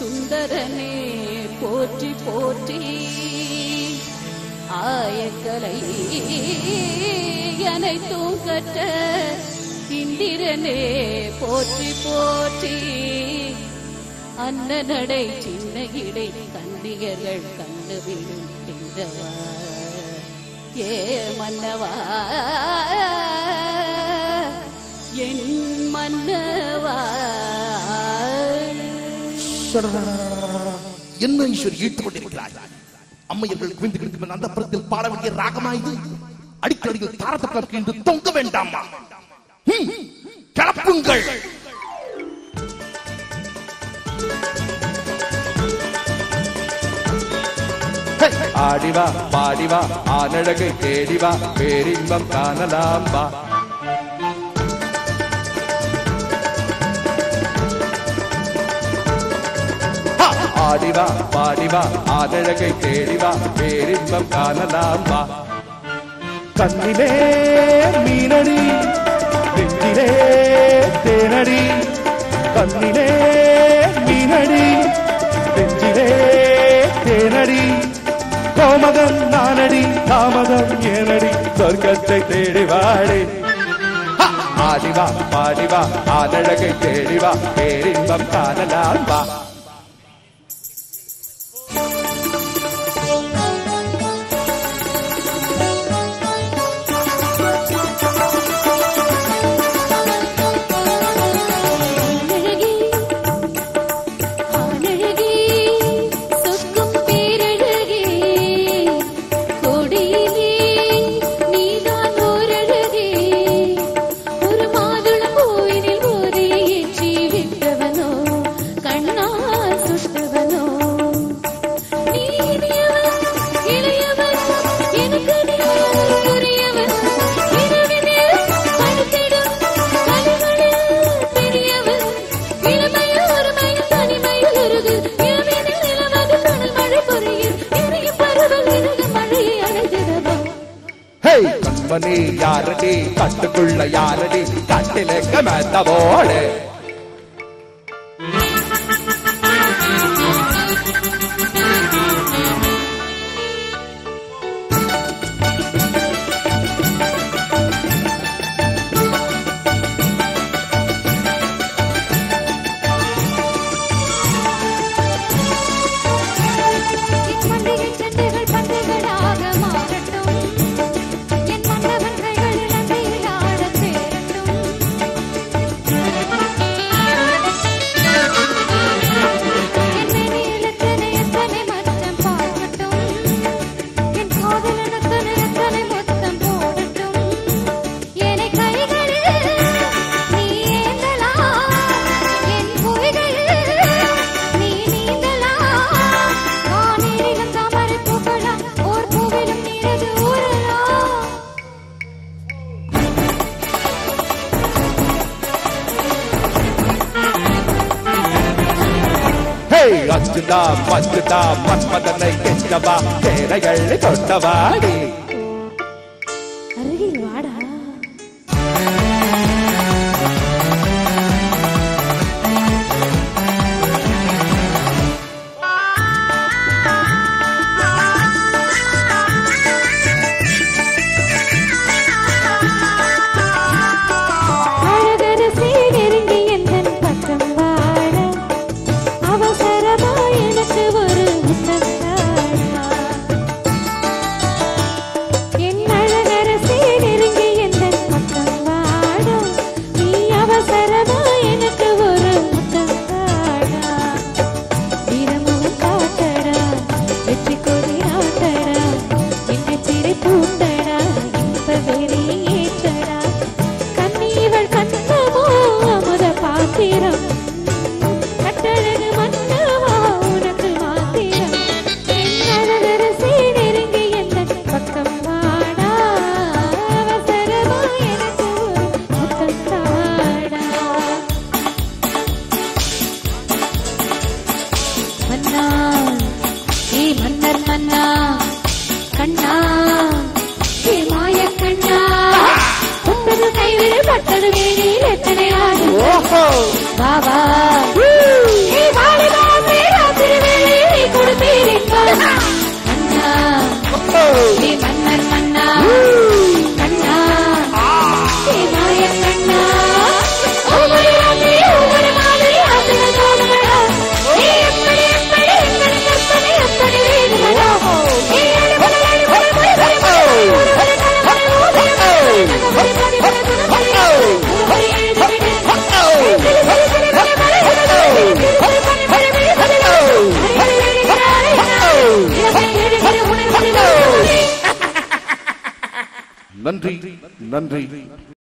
சுந்தரனே போற்றி போற்றி ஆயக்கலை அனைத்தும் கற்ற இந்திரனே போற்றி போற்றி அன்னநடை சின்ன இடை கண்டியர்கள் கண்டு விடும் தின்றவா ஏ மன்னவா என் மன்னவா என்ன ஈஸ்வரி இழுத்துக் கொண்டிருக்கிறாய் அம்மையர்கள் குவிந்து கிடக்கும் அந்த புறத்தில் பாட வேண்டிய ராகமா இது அடிக்கடியில் தாரத்தப்பதற்கு என்று தொங்க வேண்டாமா ஹம், கிளப்புங்கள் ஆடிவா பாடிவா ஆனழகை தேடிவா பேரின்பம் காணலாம் வா ஆடிவா பாடிவா ஆனழகை தேடிவா பேரின்பம் காணலாம் வா கண்ணிலே மீனடி நெஞ்சிலே தேனடி கண்ணிலே மீனடி நெஞ்சிலே தேனடி கோமகன் நானடி தாமதம் ஏனடி சொர்க்கத்தை தேடி வாடி ஆடிவா பாடிவா ஆனழகை தேடிவா பேரின்பம் காணலாம் வா ஆனழகே ஆனழகே சொக்கும் பேரழகே கொடியிலே நீதான் ஓரழகே ஒரு மாதுளம் பூவினில் ஊதி ஏற்றி விட்டவனோ கண்ணால் சுட்டவனோ நீ இனியவன் இளையவன் எனக்கு நீ உரியவன் இரவினில் படுத்திடும் கலைகளில் பெரியவன் இளமையில் ஒருமையில் தனிமையில் உருகு இரவினில் நிலவது கடல் மழை பொழியில் இறையும் பருவல் இறகு மழையை அடைந்திடவா ஹே கண்மணி யாரடி கட்டுக்குள்ள யாரடி கட்டிலுக்கு மேத்த போடு பண்டிகை செண்டுகள் பண்டுகளாக மாறட்டும் என் மன்னவன் கைகளில் அன்னையில் ஆடச் சேரட்டும் என் மேனியில் எத்தனை எத்தனை மச்சம் பார்க்கட்டும் என் காதலன் எத்தனை எத்தனை முத்தம் போடட்டும் என்னை கைகளில் நீ ஏந்தலாம் என் பொய்களில் நீ நீந்தலாம் வானிலும் தாமரை பூக்கலாம் ஓர் பூவிலும் நீரது ஊறலாம் ஹே அச்சுதா மச்சுதா மன்மதனை கெஞ்சவா தேரைகள் தொட்டவாடி அருகில் வாடா அழகரசி நெருங்கி எந்தன் பக்கம் வாழ அவசரமா எனக்கு ஒரு முத்தம் தாடா. என் அழகரசி நெருங்கி எந்தன் பக்கம் வாழ நீ அவசரமா எனக்கு ஒரு முத்தம் தாடா. வீரமுகம் காட்டடா வெற்றி கொடி ஆட்டடா என்னை சிறை பூட்டடா இன்ப வெறி ஏற்றடா கண்ணீவள் கண்ணமோ அமுத பாத்திரம் கட்டழகு மன்னவா உனக்கு மாத்திரம் என் அழகரசி நெருங்கி எந்தன் பக்கம் வாடா அவசரமா எனக்கு ஒரு முத்தம் தாடா மன்னா ஏ மன்னர் மன்னா கண்ணா ஏ மாய கண்ணா தொட்டது கைவிடு பட்டது வேணியில் எத்தனை ஆடு ஓஹோ வா வா ஏ வாலிபா வீரா ஏ மன்னர் மன்னா கண்ணா ஏ மாய கண்ணா ஒவ்வொரு ராத்திரி ஒவ்வொரு மாதிரி ஆசைகள் தோணுமடா நீ எப்படி எப்படி எங்கள் கற்பனை எப்படி வேணுமடா நீ அழுவது அழுவது முழுவது முழுவது முழுவது நன்றி நன்றி